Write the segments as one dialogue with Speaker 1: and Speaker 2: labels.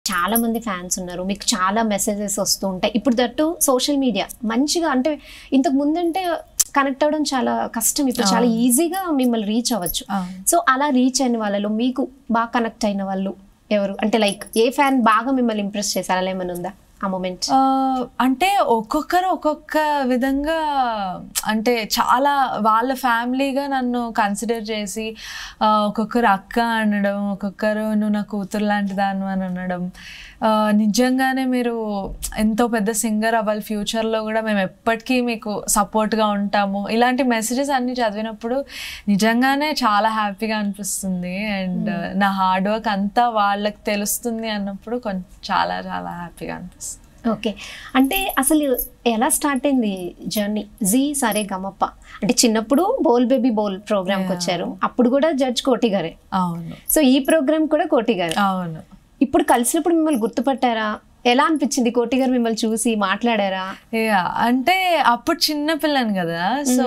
Speaker 1: చాలా మంది ఫ్యాన్స్ ఉన్నారు మీకు చాలా మెసేజెస్ వస్తూ ఉంటాయి ఇప్పుడు దట్టు సోషల్ మీడియా మంచిగా అంటే ఇంతకు ముందంటే కనెక్ట్ అవ్వడం చాలా కష్టం ఇప్పుడు చాలా
Speaker 2: అవును.
Speaker 1: ఈజీగా మిమ్మల్ని రీచ్ అవ్వచ్చు సో అలా రీచ్ అయిన వాళ్ళలో మీకు బాగా కనెక్ట్ అయిన వాళ్ళు ఎవరు అంటే లైక్ ఏ ఫ్యాన్ బాగా మిమ్మల్ని ఇంప్రెస్ చేశారు అలా ఏమైనా ఉందా ఆ మూమెంట్
Speaker 2: ఆ, అంటే ఒక్కొక్కరు ఒక్కొక్క విధంగా అంటే చాలా వాళ్ళ ఫ్యామిలీగా నన్ను కన్సిడర్ చేసి ఆ, ఒక్కొక్కరు అక్క అనడం ఒక్కొక్కరు నువ్వు నా కూతురు లాంటి దాన్ని అని అనడం ఆ, నిజంగానే మీరు ఎంతో పెద్ద సింగర్ అవ్వాలి ఫ్యూచర్లో కూడా మేము ఎప్పటికీ మీకు సపోర్ట్గా ఉంటాము ఇలాంటి మెసేజెస్ అన్ని చదివినప్పుడు నిజంగానే చాలా హ్యాపీగా అనిపిస్తుంది అండ్ నా హార్డ్ వర్క్ అంతా వాళ్ళకి తెలుస్తుంది అన్నప్పుడు కొంచెం చాలా చాలా హ్యాపీగా అనిపిస్తుంది
Speaker 1: ఓకే అంటే అసలు ఎలా స్టార్ట్ అయింది జర్నీ జీ సరే గమప్ప అంటే చిన్నప్పుడు బోల్ బేబీ బోల్ ప్రోగ్రామ్కి
Speaker 2: Yeah.
Speaker 1: వచ్చారు అప్పుడు కూడా జడ్జ్ కోటి గారే
Speaker 2: అవును
Speaker 1: సో ఈ ప్రోగ్రామ్ కూడా కోటి గారు
Speaker 2: అవును
Speaker 1: ఇప్పుడు కలిసినప్పుడు మిమ్మల్ని గుర్తుపట్టారా ఎలా అనిపించింది కోటి గారు మిమ్మల్ని చూసి మాట్లాడారా
Speaker 2: యా అంటే అప్పుడు చిన్న పిల్లని కదా సో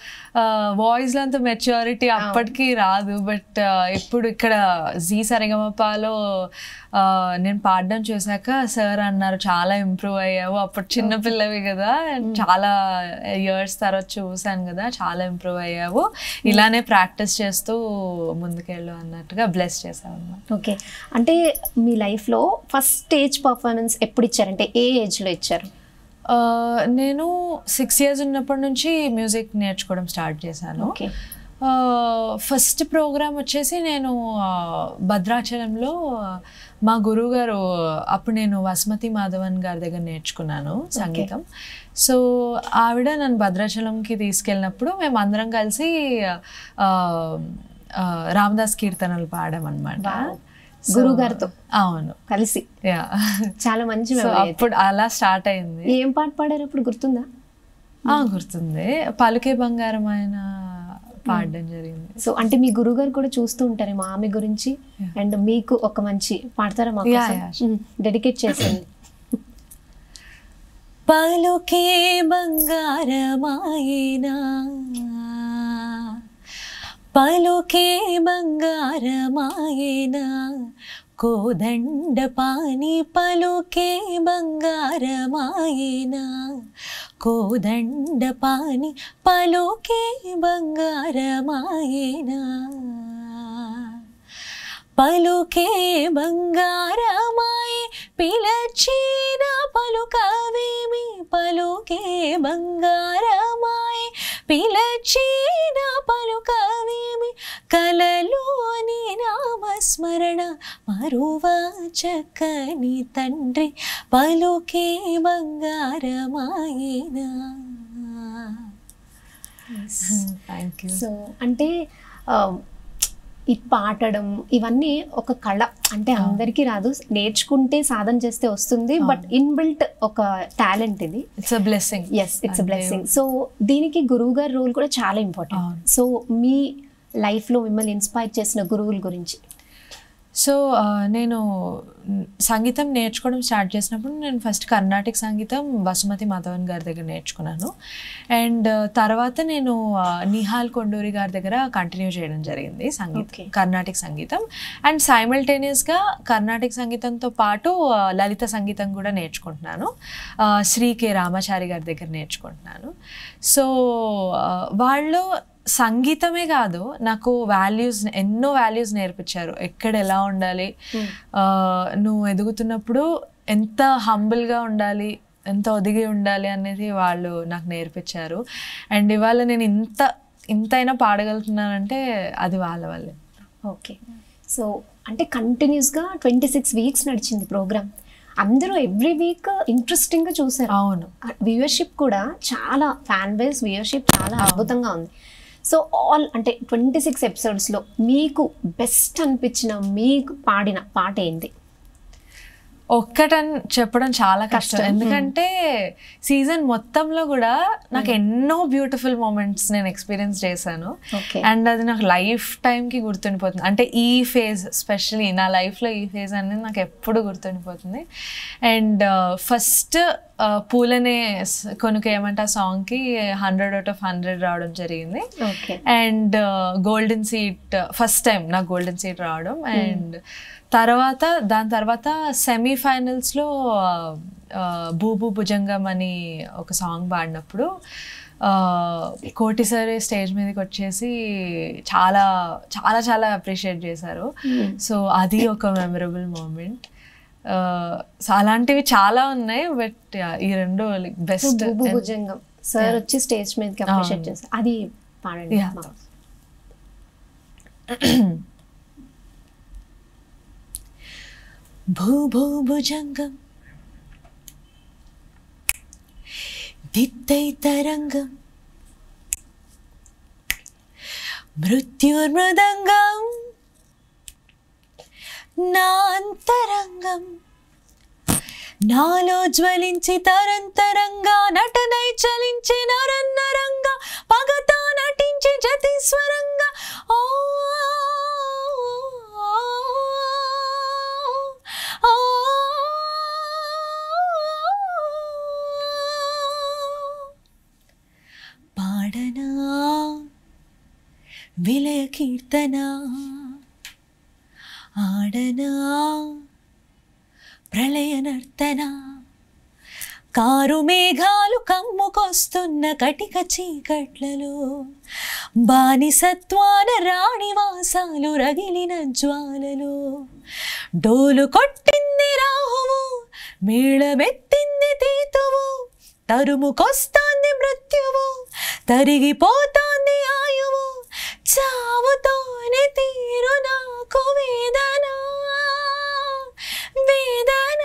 Speaker 2: వాయిస్ లో అంత మెచ్యూరిటీ అప్పటికి రాదు బట్ ఇప్పుడు ఇక్కడ జీ సరిగమపాలో ఆ, నేను పాడడం చూసాక సార్ అన్నారు చాలా ఇంప్రూవ్ అయ్యావు అప్పుడు చిన్న పిల్లవి కదా చాలా ఇయర్స్ తర్వాత చూసాను కదా చాలా ఇంప్రూవ్ అయ్యావు ఇలానే ప్రాక్టీస్ చేస్తూ ముందుకెళ్ళు అన్నట్టుగా బ్లెస్ చేశాను అన్నమాట
Speaker 1: ఓకే అంటే మీ లైఫ్లో ఫస్ట్ స్టేజ్ పర్ఫార్మెన్స్ ఎప్పుడు ఇచ్చారంటే ఏ ఏజ్లో ఇచ్చారు
Speaker 2: ఆ, నేను సిక్స్ ఇయర్స్ ఉన్నప్పటి నుంచి మ్యూజిక్ నేర్చుకోవడం స్టార్ట్ చేశాను
Speaker 1: ఓకే
Speaker 2: ఫస్ట్ ప్రోగ్రామ్ వచ్చేసి నేను ఆ, భద్రాచలంలో మా గురువు గారు అప్పుడు నేను వసుమతి మాధవన్ గారి దగ్గర నేర్చుకున్నాను సంగీతం సో ఆవిడ నన్ను భద్రాచలంకి తీసుకెళ్ళినప్పుడు మేము అందరం కలిసి ఆ, ఆ, రామదాస్ కీర్తనలు పాడామన్నమాట
Speaker 1: Wow.
Speaker 2: So,
Speaker 1: గురువుగారితో?
Speaker 2: అవును
Speaker 1: కలిసి
Speaker 2: యా
Speaker 1: చాలా మంచి
Speaker 2: సో
Speaker 1: memory అయితే.
Speaker 2: అప్పుడు అలా స్టార్ట్ అయింది
Speaker 1: ఏం పాట పాడారు అప్పుడు గుర్తుందా
Speaker 2: ఆ, గుర్తుంది పలుకే బంగారం ఆయన పాడడం జరిగింది
Speaker 1: సో అంటే మీ గురుగారు కూడా చూస్తూ ఉంటారు మా ఆమె గురించి అండ్ మీకు ఒక మంచి పాడతారా మాకు
Speaker 2: Yeah, yeah,
Speaker 1: డెడికేట్ చేసింది
Speaker 2: పలుకే బంగారమాయినా పలుకే బంగారమాయినా కోదండ పాని పలుకే బంగారమాయినా కోదండ పాని పలుకే బంగారమాయినా పలుకే బంగారమాయి పిలచిన పలుకవేమి పలుకే బంగారమాయి పిలచిన పలుకవేమి కలలోని నామస్మరణ మరువ చక్కని తండ్రి పలుకే బంగారమాయినా థ్యాంక్ యూ
Speaker 1: సో అంటే ఆ, ఈ పాడడం ఇవన్నీ ఒక కళ అంటే అందరికీ రాదు నేర్చుకుంటే సాధన చేస్తే వస్తుంది బట్ ఇన్బిల్ట్ ఒక టాలెంట్ ఇది
Speaker 2: it's a blessing
Speaker 1: yes it's a blessing so దీనికి గురువు గారి రోల్ కూడా చాలా ఇంపార్టెంట్
Speaker 2: అవును.
Speaker 1: సో మీ లైఫ్లో మిమ్మల్ని ఇన్స్పైర్ చేసిన గురువుల గురించి
Speaker 2: సో ఆ, నేను మ్, సంగీతం నేర్చుకోవడం స్టార్ట్ చేసినప్పుడు నేను ఫస్ట్ కర్ణాటక సంగీతం వసుమతి మాధవన్ గారి దగ్గర నేర్చుకున్నాను అండ్ తర్వాత నేను ఆ, నిహాల్ కొండూరి గారి దగ్గర కంటిన్యూ చేయడం జరిగింది సంగీతం
Speaker 1: Okay.
Speaker 2: కర్ణాటక సంగీతం అండ్ సైమల్టేనియస్గా కర్ణాటక సంగీతంతో పాటు ఆ, లలిత సంగీతం కూడా నేర్చుకుంటున్నాను ఆ, శ్రీ కె రామాచారి గారి దగ్గర నేర్చుకుంటున్నాను సో ఆ, వాళ్ళు సంగీతమే కాదు నాకు వాల్యూస్ ఎన్నో వాల్యూస్ నేర్పించారు ఎక్కడ ఎలా ఉండాలి ఆ, నువ్వు ఎదుగుతున్నప్పుడు ఎంత హంబుల్గా ఉండాలి ఎంత ఒదిగి ఉండాలి అనేది వాళ్ళు నాకు నేర్పించారు అండ్ ఇవాళ నేను ఇంత ఇంతైనా పాడగలుగుతున్నానంటే అది వాళ్ళ వల్లే
Speaker 1: ఓకే సో అంటే కంటిన్యూస్గా ట్వంటీ సిక్స్ వీక్స్ నడిచింది ప్రోగ్రామ్ అందరూ ఎవ్రీ వీక్ ఇంట్రెస్టింగ్గా చూసారు
Speaker 2: అవును
Speaker 1: వ్యూవర్షిప్ కూడా చాలా ఫ్యాన్ బేస్ వ్యూవర్షిప్ చాలా అద్భుతంగా ఉంది సో ఆల్ అంటే ట్వంటీ సిక్స్ ఎపిసోడ్స్లో మీకు బెస్ట్ అనిపించిన మీకు పాడిన పాట ఏంటి
Speaker 2: ఒక్కటని చెప్పడం చాలా కష్టం
Speaker 1: కష్టం.
Speaker 2: ఎందుకంటే సీజన్ మొత్తంలో కూడా నాకు ఎన్నో బ్యూటిఫుల్ మూమెంట్స్ నేను ఎక్స్పీరియన్స్ చేశాను
Speaker 1: ఓకే
Speaker 2: అండ్ అది నాకు లైఫ్ టైంకి గుర్తుండిపోతుంది అంటే ఈ ఫేజ్ స్పెషలీ నా లైఫ్లో ఈ ఫేజ్ అనేది నాకు ఎప్పుడు గుర్తుండిపోతుంది అండ్ ఫస్ట్ పూలనే స్- కొనుక ఏమంటే ఆ సాంగ్కి హండ్రెడ్ అవుట్ ఆఫ్ హండ్రెడ్ రావడం జరిగింది
Speaker 1: okay
Speaker 2: and golden seat first time నాకు గోల్డెన్ సీట్ రావడం అండ్ తర్వాత దాని తర్వాత సెమీఫైనల్స్లో బూబు భుజంగం అని ఒక సాంగ్ పాడినప్పుడు ఆ, కోటి సరే స్టేజ్ మీదకి వచ్చేసి చాలా చాలా చాలా అప్రిషియేట్ చేశారు సో అది ఒక మెమరబుల్ మూమెంట్ సో అలాంటివి చాలా ఉన్నాయి బట్ ఈ రెండు బెస్ట్
Speaker 1: బుబు భుజంగం సార్ వచ్చి స్టేజ్ మీదకి అప్రిషియేట్ చేస్తారు అది పాడండి
Speaker 2: Yeah.
Speaker 1: మాకు.
Speaker 2: భూ భూ భుజంగం దిత్తై తరంగం మృత్యుర్మృదంగం నా అంతరంగం నాలో జ్వలించి తరంతరంగా నటనై చలించి నరన్నరంగా పగతో నటించి జతిస్వరంగా ఓ ఓ, పాడనా విలయ కీర్తన ఆడనా ప్రళయ నర్తన కారు మేఘాలు కమ్ముకొస్తున్న కటిక చీకట్లలో బానిసత్వాన రాణివాసాలు రగిలిన జ్వాలలో డోలు కొట్టింది రాహువు మేళమెత్తింది తీతువు తరుముకొస్తోంది మృత్యువు తరిగిపోతోంది ఆయువు చావుతోనే తీరు నాకు వేదన వేదన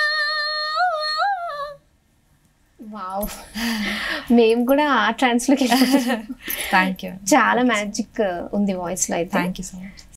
Speaker 1: వావ్ మేము కూడా ఆ ట్రాన్స్ లోకి వెళ్ళిపోయాం.
Speaker 2: థ్యాంక్ యూ
Speaker 1: చాలా మ్యాజిక్ ఉంది వాయిస్ లో అయితే
Speaker 2: థ్యాంక్ యూ సో మచ్